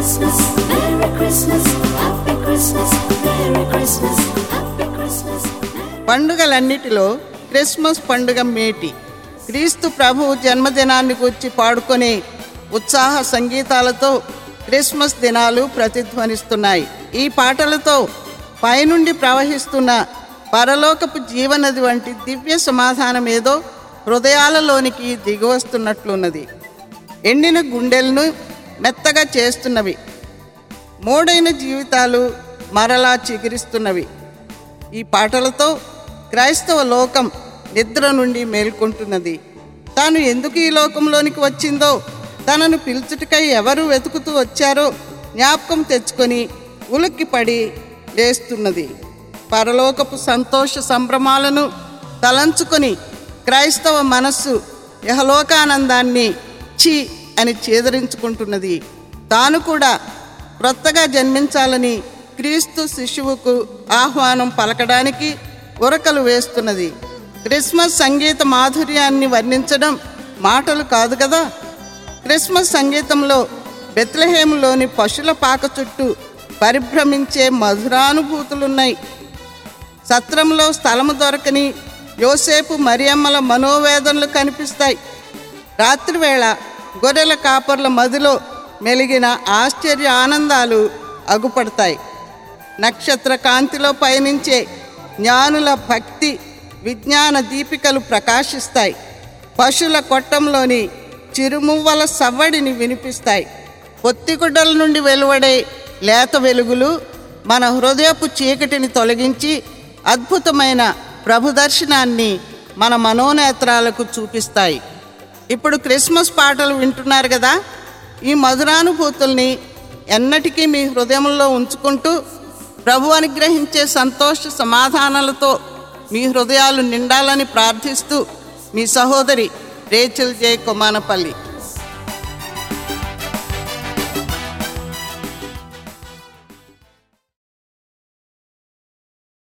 Christmas, Merry Christmas, Happy Christmas, Merry Christmas, Happy Christmas. Merry పండుగలన్నిటిలో Christmas పండుగ మేటి క్రీస్తు ప్రభువు జన్మదినాన్ని గురించి పాడుకొని ఉత్సాహ సంగీతాలతో క్రిస్మస్ దినాలు ప్రతిధ్వనిస్తున్నాయి ఈ పాటలతో పైనుండి ప్రవహిస్తున్న పరలోకపు జీవనది వంటి దివ్య సమాధానం ఏదో హృదయాలలోనికి దిగివస్తున్నట్లున్నది ఎండిన గుండెలను మెత్తగా చేస్తున్నవి మోడైన జీవితాలు మరలా చిగురిస్తున్నవి ఈ పాటలతో క్రైస్తవ లోకం నిద్ర నుండి మేల్కొంటున్నది తాను ఎందుకు ఈ లోకంలోనికి వచ్చిందో తనను పిలుచుటకై ఎవరు వెతుకుతూ వచ్చారో జ్ఞాపకం తెచ్చుకొని ఉలిక్కిపడి లేస్తున్నది పరలోకపు సంతోష సంభ్రమాలను తలంచుకొని క్రైస్తవ మనస్సు యహలోకానందాన్ని చి అని చేదరించుకుంటున్నది తాను కూడా క్రొత్తగా జన్మించాలని క్రీస్తు శిశువుకు ఆహ్వానం పలకడానికి ఉరకలు వేస్తున్నది క్రిస్మస్ సంగీత మాధుర్యాన్ని వర్ణించడం మాటలు కాదు కదా క్రిస్మస్ సంగీతంలో బెత్లహేములోని పశుల పాక చుట్టూ పరిభ్రమించే మధురానుభూతులున్నాయి సత్రంలో స్థలము దొరకని యోసేపు మరియమ్మల మనోవేదనలు కనిపిస్తాయి రాత్రివేళ గొర్రెల కాపర్ల మదిలో మెలిగిన ఆశ్చర్య ఆనందాలు అగుపడతాయి నక్షత్ర కాంతిలో పయనించే జ్ఞానుల భక్తి విజ్ఞాన దీపికలు ప్రకాశిస్తాయి పశువుల కొట్టంలోని చిరుమువ్వల సవ్వడిని వినిపిస్తాయి పొత్తిగుడ్డల నుండి వెలువడే లేత వెలుగులు మన హృదయపు చీకటిని తొలగించి అద్భుతమైన ప్రభు దర్శనాన్ని మన మనోనేత్రాలకు చూపిస్తాయి ఇప్పుడు క్రిస్మస్ పాటలు వింటున్నారు కదా ఈ మధురానుభూతుల్ని ఎన్నటికీ మీ హృదయంలో ఉంచుకుంటూ ప్రభు అనుగ్రహించే సంతోష సమాధానాలతో మీ హృదయాలు నిండాలని ప్రార్థిస్తూ మీ సహోదరి రేచల్ జే కొమానపల్లి